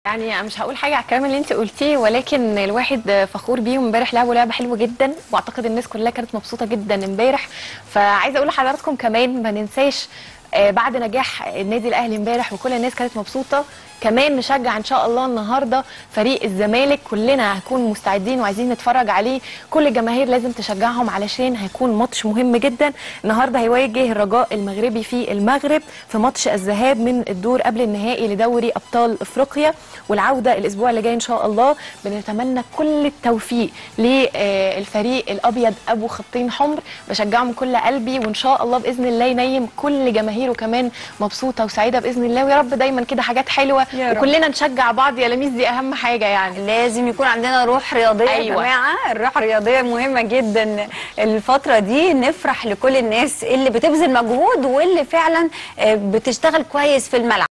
يعني أنا مش هقول حاجه على الكلام اللي انت قلتيه ولكن الواحد فخور بيهم امبارح لعبوا لعبه حلوه جدا واعتقد الناس كلها كانت مبسوطه جدا امبارح فعايزه اقول لحضراتكم كمان ما ننساش آه، بعد نجاح النادي الاهلي امبارح وكل الناس كانت مبسوطه كمان نشجع ان شاء الله النهارده فريق الزمالك كلنا هنكون مستعدين وعايزين نتفرج عليه كل الجماهير لازم تشجعهم علشان هيكون ماتش مهم جدا النهارده هيواجه الرجاء المغربي في المغرب في ماتش الذهاب من الدور قبل النهائي لدوري ابطال افريقيا والعوده الاسبوع اللي جاي ان شاء الله بنتمنى كل التوفيق للفريق الابيض ابو خطين حمر بشجعه من كل قلبي وان شاء الله باذن الله ينيم كل جماهيره كمان مبسوطه وسعيده باذن الله ويا رب دايما كده حاجات حلوه يا رب. وكلنا نشجع بعض يا لميس دي اهم حاجه يعني لازم يكون عندنا روح رياضيه يا أيوة. جماعه الروح الرياضيه مهمه جدا الفتره دي نفرح لكل الناس اللي بتبذل مجهود واللي فعلا آه، بتشتغل كويس في الملعب